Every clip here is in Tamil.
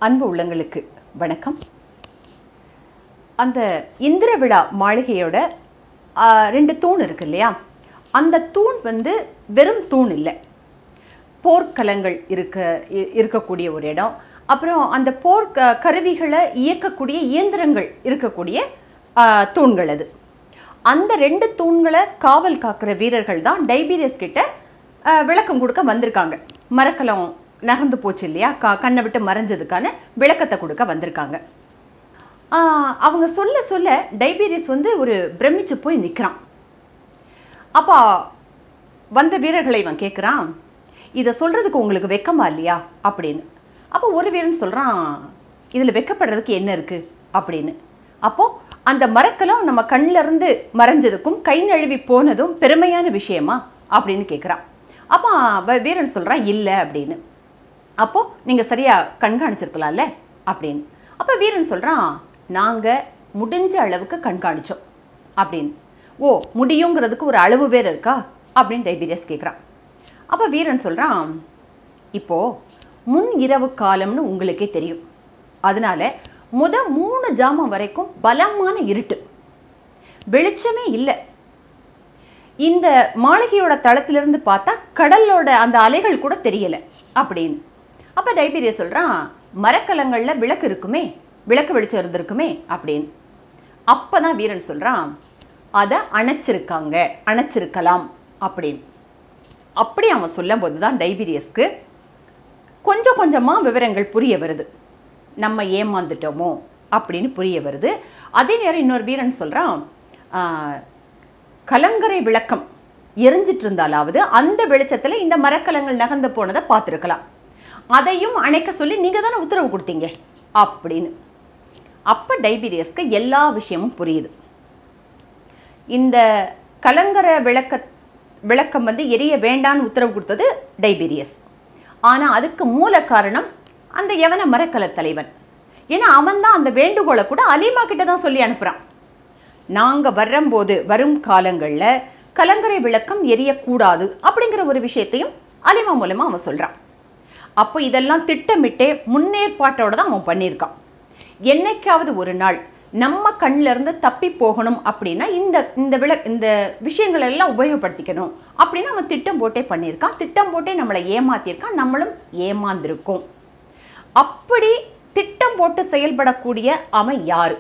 அன்பு உள்ளங்களுக்கு வணக்கம் அந்த இந்திர விழா மாளிகையோட ஆ, ரெண்டு தூண் இருக்கு இல்லையா அந்த தூண் வந்து வெறும் தூண் இல்லை போர்க்கலங்கள் இருக்க இ- இருக்கக்கூடிய ஒரு இடம் அப்புறம் அந்த போர் க- கருவிகளை இயக்கக்கூடிய இயந்திரங்கள் இருக்கக்கூடிய ஆ, தூண்கள் அது அந்த ரெண்டு தூண்களை காவல் காக்கிற வீரர்கள் தான் டைபீரியஸ் கிட்ட ஆ, விளக்கம் கொடுக்க வந்திருக்காங்க மரக்கலம் நகர்ந்து போச்சு இல்லையா க கண்ணை விட்டு மறைஞ்சதுக்கான விளக்கத்தை கொடுக்க வந்திருக்காங்க ஆ, அவங்க சொல்ல சொல்ல டைபீரியஸ் வந்து ஒரு பிரமிச்சு போய் நிற்கிறான் அப்போ வந்த வீரர்களை இவன் கேட்குறான் இதை சொல்கிறதுக்கு உங்களுக்கு வெக்கமா இல்லையா அப்படின்னு அப்போ ஒரு வீரன் சொல்கிறான் இதில் வெக்கப்படுறதுக்கு என்ன இருக்குது அப்படின்னு அப்போது அந்த மரக்கலம் நம்ம கண்ணில் இருந்து மறைஞ்சதுக்கும் கை நழுவி போனதும் பெருமையான விஷயமா அப்படின்னு கேட்குறான் அப்போ வ- வீரன் சொல்கிறான் இல்லை அப்படின்னு அப்போது நீங்கள் சரியாக கண்காணிச்சிருக்கலாம்ல அப்படின்னு அப்போ வீரன் சொல்கிறான் நாங்கள் முடிஞ்ச அளவுக்கு கண்காணிச்சோம் அப்படின்னு ஓ முடியுங்கிறதுக்கு ஒரு அளவு வேறு இருக்கா அப்படின்னு டைபீரியஸ் கேட்குறான் அப்போ வீரன் சொல்கிறான் இப்போ முன் இரவு காலம்னு உங்களுக்கே தெரியும் அதனால முத மூணு ஜாமம் வரைக்கும் பலமான இருட்டு வெளிச்சமே இல்லை இந்த மாளிகையோட தளத்திலிருந்து பார்த்தா கடலோட அந்த அலைகள் கூட தெரியல அப்படின்னு அப்ப டைபீரியா சொல்றான் மரக்கலங்கள்ல விளக்கு இருக்குமே விளக்கு வெளிச்சம் இருந்திருக்குமே அப்படின்னு அப்பதான் வீரன் சொல்றான் அதை அணைச்சிருக்காங்க அணைச்சிருக்கலாம் அப்படின்னு அப்படி அவன் சொல்லும்போது தான் டைபீரியஸ்க்கு கொஞ்சம் கொஞ்சமாக விவரங்கள் புரிய வருது நம்ம ஏமாந்துட்டோமோ அப்படின்னு புரிய வருது அதே நேரம் இன்னொரு வீரன் சொல்கிறான் கலங்கரை விளக்கம் எரிஞ்சிட்டு இருந்தாலாவது அந்த வெளிச்சத்தில் இந்த மரக்கலங்கள் நகர்ந்து போனதை பார்த்துருக்கலாம் அதையும் அணைக்க சொல்லி நீங்கள் தானே உத்தரவு கொடுத்தீங்க அப்படின்னு அப்போ டைபீரியஸ்க்கு எல்லா விஷயமும் புரியுது இந்த கலங்கர விளக்க விளக்கம் வந்து எரிய வேண்டான்னு உத்தரவு கொடுத்தது டைபீரியஸ் ஆனால் அதுக்கு மூல காரணம் அந்த யவன மரக்கல தலைவன் ஏன்னா அவன் தான் அந்த வேண்டுகோளை கூட அலீமா கிட்ட தான் சொல்லி அனுப்புகிறான் நாங்கள் வரும்போது வரும் காலங்களில் கலங்கரை விளக்கம் எரியக்கூடாது அப்படிங்கிற ஒரு விஷயத்தையும் அலிமா மூலமாக அவன் சொல்கிறான் அப்போ இதெல்லாம் திட்டமிட்டே முன்னேற்பாட்டோட தான் அவன் பண்ணியிருக்கான் என்னைக்காவது ஒரு நாள் நம்ம கண்ணில் இருந்து தப்பி போகணும் அப்படின்னா இந்த இந்த விள இந்த விஷயங்கள் எல்லாம் உபயோகப்படுத்திக்கணும் அப்படின்னு அவன் திட்டம் போட்டே பண்ணியிருக்கான் திட்டம் போட்டே நம்மளை ஏமாத்தியிருக்கான் நம்மளும் ஏமாந்திருக்கோம் அப்படி திட்டம் போட்டு செயல்படக்கூடிய அவன் யாரு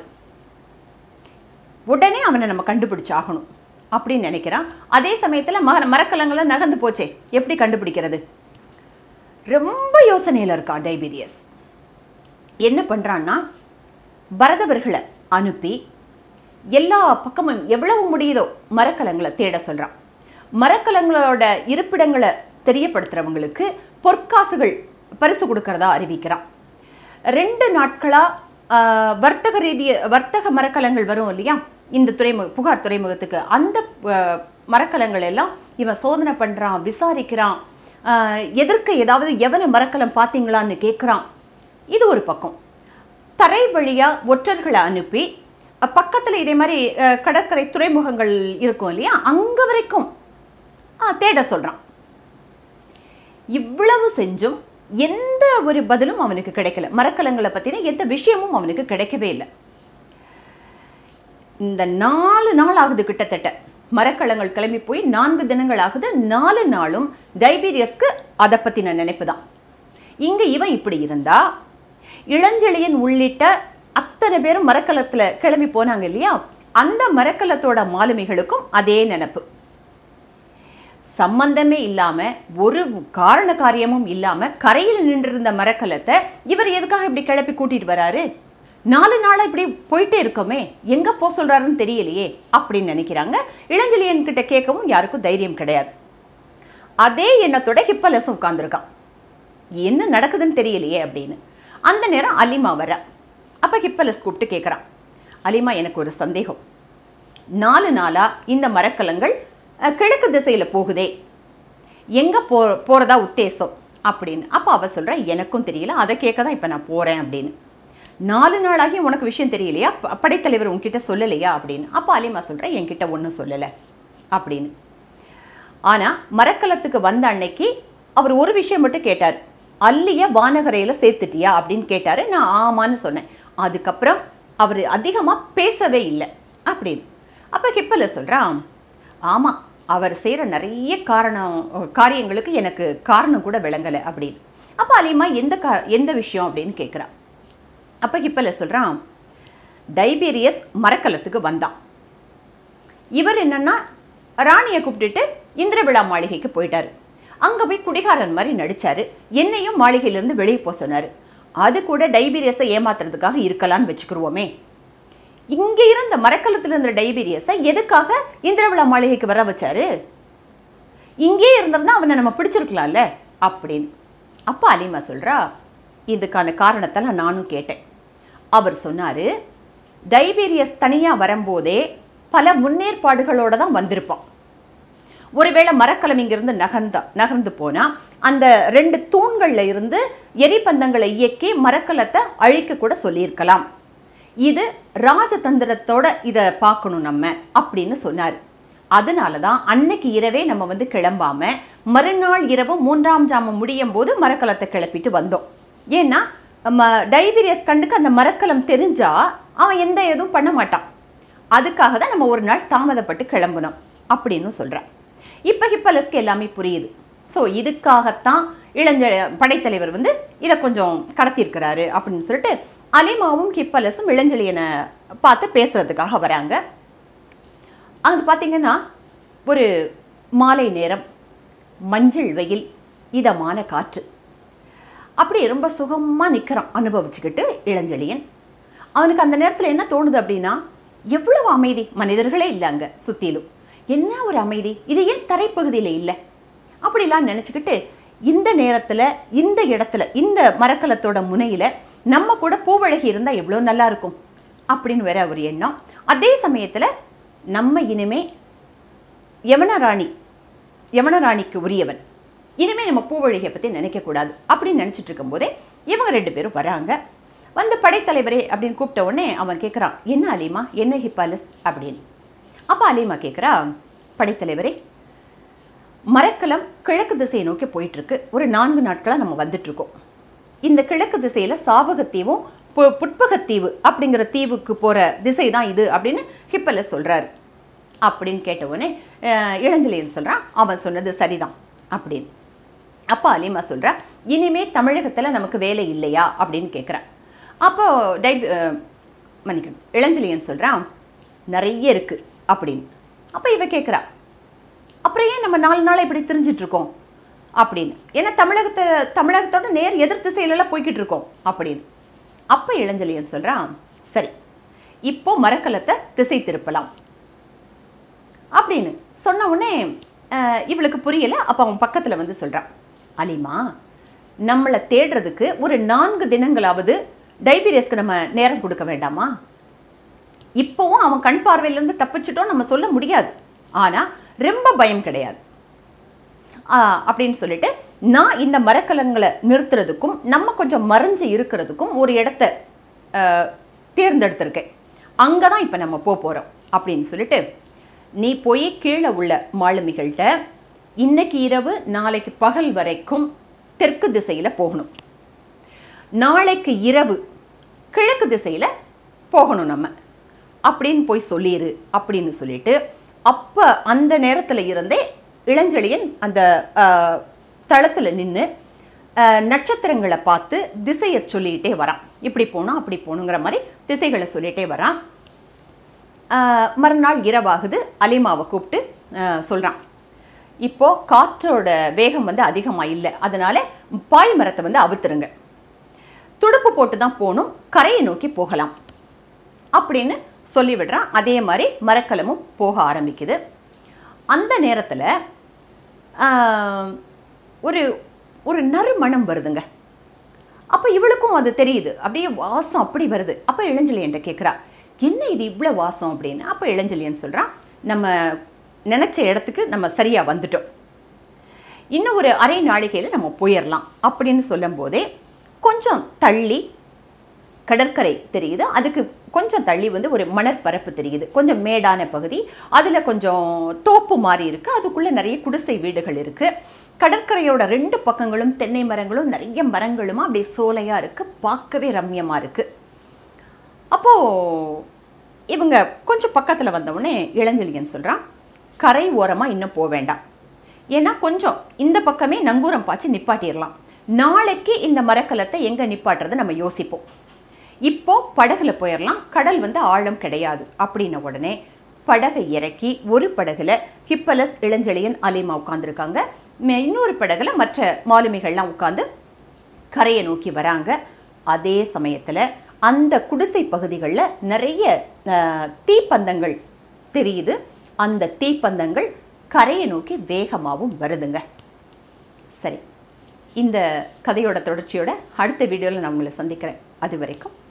உடனே அவனை நம்ம கண்டுபிடிச்சாகணும் அப்படின்னு நினைக்கிறான் அதே சமயத்தில் மர மரக்கலங்களை நகர்ந்து போச்சே எப்படி கண்டுபிடிக்கிறது ரொம்ப யோசனையில் இருக்கான் டைபீரியஸ் என்ன பண்ணுறான்னா பரதவர்களை அனுப்பி எல்லா பக்கமும் எவ்வளவு முடியுதோ மரக்கலங்களை தேட சொல்கிறான் மரக்கலங்களோட இருப்பிடங்களை தெரியப்படுத்துகிறவங்களுக்கு பொற்காசுகள் பரிசு கொடுக்கறதா அறிவிக்கிறான் ரெண்டு நாட்களாக வர்த்தக ரீதிய வர்த்தக மரக்கலங்கள் வரும் இல்லையா இந்த துறைமுக புகார் துறைமுகத்துக்கு அந்த ஆஹ், மரக்கலங்கள் எல்லாம் இவன் சோதனை பண்ணுறான் விசாரிக்கிறான் ஆஹ், எதற்கு ஏதாவது எவன மரக்கலம் பார்த்தீங்களான்னு கேட்குறான் இது ஒரு பக்கம் தரை வழியாக ஒற்றர்களை அனுப்பி பக்கத்தில் இதே மாதிரி அஹ், கடற்கரை துறைமுகங்கள் இருக்கும் இல்லையா அங்கே வரைக்கும் ஆஹ், தேட சொல்கிறான் இவ்வளவு செஞ்சும் எந்த ஒரு பதிலும் அவனுக்கு கிடைக்கல மரக்கலங்களை பற்றின எந்த விஷயமும் அவனுக்கு கிடைக்கவே இல்லை இந்த நாலு நாள் ஆகுது கிட்டத்தட்ட மரக்கலங்கள் கிளம்பி போய் நான்கு தினங்கள் ஆகுது நாலு நாளும் டைபீரியஸ்க்கு அதை பற்றின நினைப்பு தான் இங்கே இவன் இப்படி இருந்தா இளஞ்செழியன் உள்ளிட்ட அத்தனை பேரும் மரக்கலத்தில் கிளம்பி போனாங்க இல்லையா அந்த மரக்கலத்தோட மாலுமிகளுக்கும் அதே நினப்பு சம்பந்தமே இல்லாம ஒரு காரண காரியமும் இல்லாம கரையில் நின்றிருந்த மரக்கலத்தை இவர் எதுக்காக இப்படி கிளப்பி கூட்டிட்டு வராரு நாலு நாளா இப்படி போயிட்டே இருக்கோமே எங்க போக சொல்றாருன்னு தெரியலையே அப்படின்னு நினைக்கிறாங்க இளஞ்செழியன் கிட்ட கேட்கவும் யாருக்கும் தைரியம் கிடையாது அதே எண்ணத்தோட ஹிப்பலஸ் உட்காந்துருக்கான் என்ன நடக்குதுன்னு தெரியலையே அப்படின்னு அந்த நேரம் அலிமா வர அப்ப ஹிப்பலஸ் கூப்பிட்டு கேட்குறான் அலிமா எனக்கு ஒரு சந்தேகம் நாலு நாளா இந்த மரக்கலங்கள் அஹ், கிழக்கு திசையில போகுதே எங்க போ போறதா உத்தேசம் அப்படின்னு அப்போ அவ சொல்றா எனக்கும் தெரியல அதை கேட்க தான் இப்போ நான் போறேன் அப்படின்னு நாலு நாளாகி உனக்கு விஷயம் தெரியலையா ப- படைத்தலைவர் உன்கிட்ட சொல்லலையா அப்படின்னு அப்போ அலிமா சொல்ற என்கிட்ட ஒன்றும் சொல்லலை அப்படின்னு ஆனா மரக்கலத்துக்கு வந்த அன்னைக்கு அவர் ஒரு விஷயம் மட்டும் கேட்டார் அல்லிய வானகரையில் சேர்த்துட்டியா அப்படின்னு கேட்டாரு நான் ஆமான்னு சொன்னேன் அதுக்கப்புறம் அவர் அதிகமாக பேசவே இல்லை அப்படின்னு அப்போ ஹிப்பல சொல்கிறான் ஆமாம் அவர் செய்கிற நிறைய காரணம் காரியங்களுக்கு எனக்கு காரணம் கூட விளங்கலை அப்படின்னு அப்போ அலிமா எந்த கா எந்த விஷயம் அப்படின்னு கேட்குறான் அப்போ ஹிப்பல சொல்கிறான் டைபீரியஸ் மரக்கலத்துக்கு வந்தான் இவர் என்னன்னா ராணியை கூப்பிட்டுட்டு இந்திர விழா மாளிகைக்கு போயிட்டாரு அங்கே போய் குடிகாரன் மாதிரி நடிச்சாரு என்னையும் மாளிகையிலேருந்து வெளியே போக சொன்னார் அது கூட டைபீரியஸை ஏமாத்துறதுக்காக இருக்கலாம்னு வச்சுக்கிருவோமே இங்கே இருந்த மரக்கலத்தில் இருந்த டைபீரியஸை எதுக்காக இந்திர விழா மாளிகைக்கு வர வச்சாரு இங்கே இருந்திருந்தா அவனை நம்ம பிடிச்சிருக்கலாம்ல அப்படின்னு அப்போ அலிமா சொல்றா இதுக்கான காரணத்தெல்லாம் நானும் கேட்டேன் அவர் சொன்னாரு டைபீரியஸ் தனியாக வரும்போதே பல முன்னேற்பாடுகளோட தான் வந்திருப்பான் ஒருவேளை மரக்கலம் இங்கிருந்து நகர்ந்தா நகர்ந்து போனா அந்த ரெண்டு தூண்கள்ல இருந்து எரிபந்தங்களை இயக்கி மரக்கலத்தை அழிக்க கூட சொல்லியிருக்கலாம் இது ராஜதந்திரத்தோட இதை பார்க்கணும் நம்ம அப்படின்னு சொன்னார் அதனால தான் அன்னைக்கு இரவே நம்ம வந்து கிளம்பாம மறுநாள் இரவு மூன்றாம் ஜாமம் முடியும் போது மரக்கலத்தை கிளப்பிட்டு வந்தோம் ஏன்னா நம்ம டைபீரியஸ் கண்டுக்கு அந்த மரக்கலம் தெரிஞ்சா அவன் எந்த எதுவும் பண்ண மாட்டான் அதுக்காக தான் நம்ம ஒரு நாள் தாமதப்பட்டு கிளம்பணும் அப்படின்னு சொல்கிறான் இப்போ ஹிப்பலஸ்க்கு எல்லாமே புரியுது ஸோ இதுக்காகத்தான் இளஞ்ச படைத்தலைவர் வந்து இதை கொஞ்சம் கடத்தியிருக்கிறாரு அப்படின்னு சொல்லிட்டு அலிமாவும் ஹிப்பலஸும் இளஞ்செழியனை பார்த்து பேசுறதுக்காக வராங்க அங்கே பார்த்தீங்கன்னா ஒரு மாலை நேரம் மஞ்சள் வெயில் இதமான காற்று அப்படியே ரொம்ப சுகமாக நிற்கிறான் அனுபவிச்சுக்கிட்டு இளஞ்செழியன் அவனுக்கு அந்த நேரத்தில் என்ன தோணுது அப்படின்னா எவ்வளவு அமைதி மனிதர்களே இல்லை அங்கே சுற்றிலும் என்ன ஒரு அமைதி இது ஏன் தரைப்பகுதியில் இல்லை அப்படிலாம் நினச்சிக்கிட்டு இந்த நேரத்தில் இந்த இடத்துல இந்த மரக்கலத்தோட முனையில் நம்ம கூட பூவழகி இருந்தால் எவ்வளோ நல்லா இருக்கும் அப்படின்னு வேற ஒரு எண்ணம் அதே சமயத்தில் நம்ம இனிமே யமனராணி யமனராணிக்கு உரியவன் இனிமே நம்ம பூவழகியை பற்றி நினைக்கக்கூடாது அப்படின்னு நினச்சிட்டு இருக்கும்போதே இவங்க ரெண்டு பேரும் வராங்க வந்து படைத்தலைவரே அப்படின்னு கூப்பிட்ட உடனே அவன் கேட்குறான் என்ன அலிமா என்ன ஹிப்பாலஸ் அப்படின்னு அப்போ அலிமா கேட்குறா படைத்தலைவரே மரக்கலம் கிழக்கு திசையை நோக்கி போயிட்டு இருக்கு ஒரு நான்கு நாட்களாக நம்ம வந்துட்டு இருக்கோம் இந்த கிழக்கு திசையில் சாவகத்தீவும் பு- புட்பகத்தீவு அப்படிங்கிற தீவுக்கு போகிற திசை தான் இது அப்படின்னு ஹிப்பலஸ் சொல்கிறாரு அப்படின்னு கேட்ட உடனே அஹ், இளஞ்செழியன் சொல்கிறான் அவன் சொன்னது சரிதான் அப்படின்னு அப்போ அலிமா சொல்கிறா இனிமே தமிழகத்தில் நமக்கு வேலை இல்லையா அப்படின்னு கேட்குறான் அப்போ டை அஹ், மன்னிக்கணும் இளஞ்செழியன் சொல்கிறான் நிறைய இருக்குது அப்படின்னு அப்போ இவ கேட்குறா அப்புறம் ஏன் நம்ம நாலு நாள் இப்படி திரிஞ்சிட்டு இருக்கோம் அப்படின்னு ஏன்னா தமிழகத்தை தமிழகத்தோட நேர் எதிர் திசையிலலாம் போய்கிட்டு இருக்கோம் அப்படின்னு அப்போ இளஞ்செழியன் சொல்கிறான் சரி இப்போ மரக்கலத்தை திசை திருப்பலாம் அப்படின்னு சொன்ன உடனே அஹ், இவளுக்கு புரியல அப்போ அவன் பக்கத்தில் வந்து சொல்கிறான் அலிமா நம்மளை தேடுறதுக்கு ஒரு நான்கு தினங்களாவது டைபீரியஸ்க்கு நம்ம நேரம் கொடுக்க வேண்டாமா இப்போவும் அவன் கண் பார்வையிலேருந்து தப்பிச்சிட்டோம் நம்ம சொல்ல முடியாது ஆனால் ரொம்ப பயம் கிடையாது ஆ, அப்படின்னு சொல்லிட்டு நான் இந்த மரக்கலங்களை நிறுத்துறதுக்கும் நம்ம கொஞ்சம் மறைஞ்சு இருக்கிறதுக்கும் ஒரு இடத்த ஆ, தேர்ந்தெடுத்திருக்கேன் அங்கே தான் இப்போ நம்ம போக போகிறோம் அப்படின்னு சொல்லிட்டு நீ போய் கீழே உள்ள மாலுமிகள்கிட்ட இன்னைக்கு இரவு நாளைக்கு பகல் வரைக்கும் தெற்கு திசையில் போகணும் நாளைக்கு இரவு கிழக்கு திசையில் போகணும் நம்ம அப்படின்னு போய் சொல்லிடு அப்படின்னு சொல்லிட்டு அப்போ அந்த நேரத்தில் இருந்தே இளஞ்செழியன் அந்த தளத்தில் நின்று நட்சத்திரங்களை பார்த்து திசையை சொல்லிகிட்டே வரான் இப்படி போகணும் அப்படி போகணுங்கிற மாதிரி திசைகளை சொல்லிகிட்டே வரான் ஆஹ் மறுநாள் இரவாகுது அலிமாவை கூப்பிட்டு சொல்கிறான் இப்போ காற்றோட வேகம் வந்து அதிகமாக இல்லை அதனால பாய் மரத்தை வந்து அவுத்துருங்க துடுப்பு போட்டு தான் போகணும் கரையை நோக்கி போகலாம் அப்படின்னு சொல்லி விடுறான் அதே மாதிரி மரக்கலமும் போக ஆரம்பிக்குது அந்த நேரத்தில் ஒரு ஒரு நறுமணம் வருதுங்க அப்போ இவளுக்கும் அது தெரியுது அப்படியே வாசம் அப்படி வருது அப்போ இளஞ்செழியன்ட்ட கேட்குறா என்ன இது இவ்வளோ வாசம் அப்படின்னு அப்போ இளஞ்செழியன் சொல்கிறான் நம்ம நினச்ச இடத்துக்கு நம்ம சரியாக வந்துட்டோம் இன்னும் ஒரு அரை நாளிகையில் நம்ம போயிடலாம் அப்படின்னு சொல்லும்போதே கொஞ்சம் தள்ளி கடற்கரை தெரியுது அதுக்கு கொஞ்சம் தள்ளி வந்து ஒரு மணற்பரப்பு தெரியுது கொஞ்சம் மேடான பகுதி அதில் கொஞ்சம் தோப்பு மாதிரி இருக்குது அதுக்குள்ளே நிறைய குடிசை வீடுகள் இருக்குது கடற்கரையோட ரெண்டு பக்கங்களும் தென்னை மரங்களும் நிறைய மரங்களுமா அப்படியே சோலையாக இருக்குது பார்க்கவே ரம்யமாக இருக்குது அப்போது இவங்க கொஞ்சம் பக்கத்தில் வந்தவுடனே இளஞ்செழியன் சொல்கிறான் கரை ஓரமாக இன்னும் போக வேண்டாம் ஏன்னா கொஞ்சம் இந்த பக்கமே நங்கூரம் பாய்ச்சி நிப்பாட்டிடலாம் நாளைக்கு இந்த மரக்கலத்தை எங்கே நிப்பாட்டுறது நம்ம யோசிப்போம் இப்போ படகுல போயிடலாம் கடல் வந்து ஆழம் கிடையாது அப்படின்ன உடனே படகை இறக்கி ஒரு படகுல ஹிப்பலஸ் இளஞ்செழியன் அலிமா உட்காந்துருக்காங்க இன்னொரு படகுல மற்ற மாலுமிகள்லாம் உட்காந்து கரையை நோக்கி வராங்க அதே சமயத்தில் அந்த குடிசை பகுதிகளில் நிறைய அஹ், தீப்பந்தங்கள் தெரியுது அந்த தீப்பந்தங்கள் கரையை நோக்கி வேகமாகவும் வருதுங்க சரி இந்த கதையோட தொடர்ச்சியோட அடுத்த வீடியோவில் நான் உங்களை சந்திக்கிறேன் அது வரைக்கும்